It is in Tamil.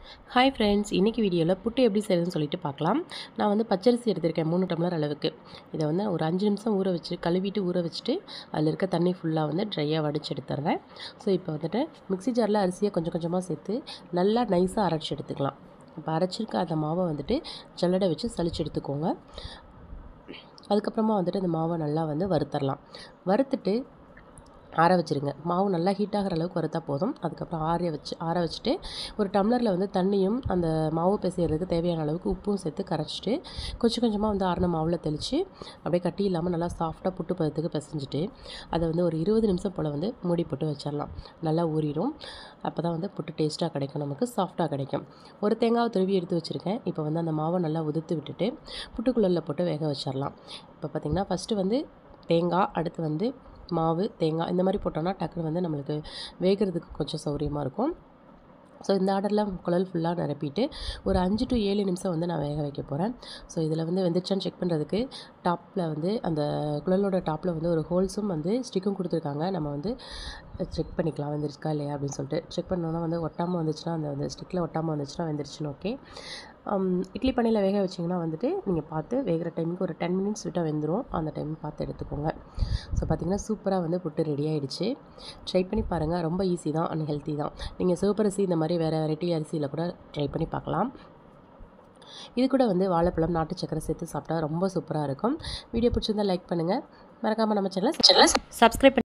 ஹாய் ஃப்ரெண்ட்ஸ் இன்றைக்கி வீடியோவில் புட்டு எப்படி செய்யறதுன்னு சொல்லிட்டு பார்க்கலாம் நான் வந்து பச்சரிசி எடுத்திருக்கேன் மூணு டம்ளர் அளவுக்கு இதை வந்து ஒரு அஞ்சு நிமிஷம் ஊற வச்சு கழுவிட்டு ஊற வச்சுட்டு அதில் இருக்க தண்ணி ஃபுல்லாக வந்து ட்ரையாக வடிச்சு எடுத்துட்றேன் ஸோ இப்போ வந்துட்டு மிக்ஸி ஜாரில் அரிசியை கொஞ்சம் கொஞ்சமாக சேர்த்து நல்லா நைஸாக அரைச்சி எடுத்துக்கலாம் இப்போ அரைச்சிருக்க அந்த மாவை வந்துட்டு ஜல்லடை வச்சு சலிச்சு எடுத்துக்கோங்க அதுக்கப்புறமா வந்துட்டு அந்த மாவை நல்லா வந்து வறுத்தரலாம் வறுத்துட்டு ஆற வச்சுருங்க மாவு நல்லா ஹீட் ஆகிற அளவுக்கு வறுத்தா போதும் அதுக்கப்புறம் ஆற வச்சு ஆற வச்சுட்டு ஒரு டம்ளரில் வந்து தண்ணியும் அந்த மாவு பிசைகிறதுக்கு தேவையான அளவுக்கு உப்பும் சேர்த்து கரைச்சிட்டு கொஞ்சம் கொஞ்சமாக வந்து ஆறின மாவில் தெளித்து அப்படியே கட்டி இல்லாமல் நல்லா சாஃப்டாக புட்டு பதத்துக்கு பிசைஞ்சிட்டு அதை வந்து ஒரு இருபது நிமிஷம் போல் வந்து மூடி போட்டு வச்சிடலாம் நல்லா ஊறிடும் அப்போ தான் வந்து புட்டு டேஸ்ட்டாக கிடைக்கும் நமக்கு சாஃப்டாக கிடைக்கும் ஒரு தேங்காவை துருவி எடுத்து வச்சுருக்கேன் இப்போ வந்து அந்த மாவை நல்லா உதுத்து விட்டுட்டு புட்டுக்குள்ளரில் போட்டு வேக வச்சிடலாம் இப்போ பார்த்திங்கன்னா ஃபஸ்ட்டு வந்து தேங்காய் அடுத்து வந்து மாவு தேங்காய் இந்த மாதிரி போட்டோன்னா டக்குனு வந்து நம்மளுக்கு வேகிறதுக்கு கொஞ்சம் சௌரியமாக இருக்கும் ஸோ இந்த ஆர்டரில் குழல் ஃபுல்லாக நிரப்பிட்டு ஒரு அஞ்சு டு ஏழு நிமிஷம் வந்து நான் வேக வைக்க போகிறேன் ஸோ இதில் வந்து வெந்துச்சான்னு செக் பண்ணுறதுக்கு டாப்பில் வந்து அந்த குழலோட டாப்பில் வந்து ஒரு ஹோல்ஸும் வந்து ஸ்டிக்கும் கொடுத்துருக்காங்க நம்ம வந்து செக் பண்ணிக்கலாம் வெந்துருச்சா இல்லையா அப்படின்னு சொல்லிட்டு செக் பண்ணோன்னா வந்து ஒட்டாமல் வந்துச்சுன்னா அந்த அந்த ஸ்டிக்கில் ஒட்டாமல் வந்துச்சுன்னா வெந்துருச்சுன்னு ஓகே இட்லி பானையில் வேக வச்சிங்கன்னா வந்துட்டு நீங்கள் பார்த்து வேகிற டைமுக்கு ஒரு டென் மினிட்ஸ் விட்டால் வெந்துடும் அந்த டைம் பார்த்து எடுத்துக்கோங்க ஸோ பார்த்திங்கன்னா சூப்பராக வந்து புட்டு ரெடி ஆகிடுச்சு ட்ரை பண்ணி பாருங்கள் ரொம்ப ஈஸி தான் அண்ட் ஹெல்த்தி தான் நீங்கள் சிவப்பரிசி இந்த மாதிரி வேறு வெரைட்டி அரிசியில் கூட ட்ரை பண்ணி பார்க்கலாம் இது கூட வந்து வாழைப்பழம் நாட்டு சக்கரை சேர்த்து சாப்பிட்டா ரொம்ப சூப்பராக இருக்கும் வீடியோ பிடிச்சிருந்தா லைக் பண்ணுங்கள் மறக்காமல் நம்ம சேனலை சேனலை சப்ஸ்கிரைப்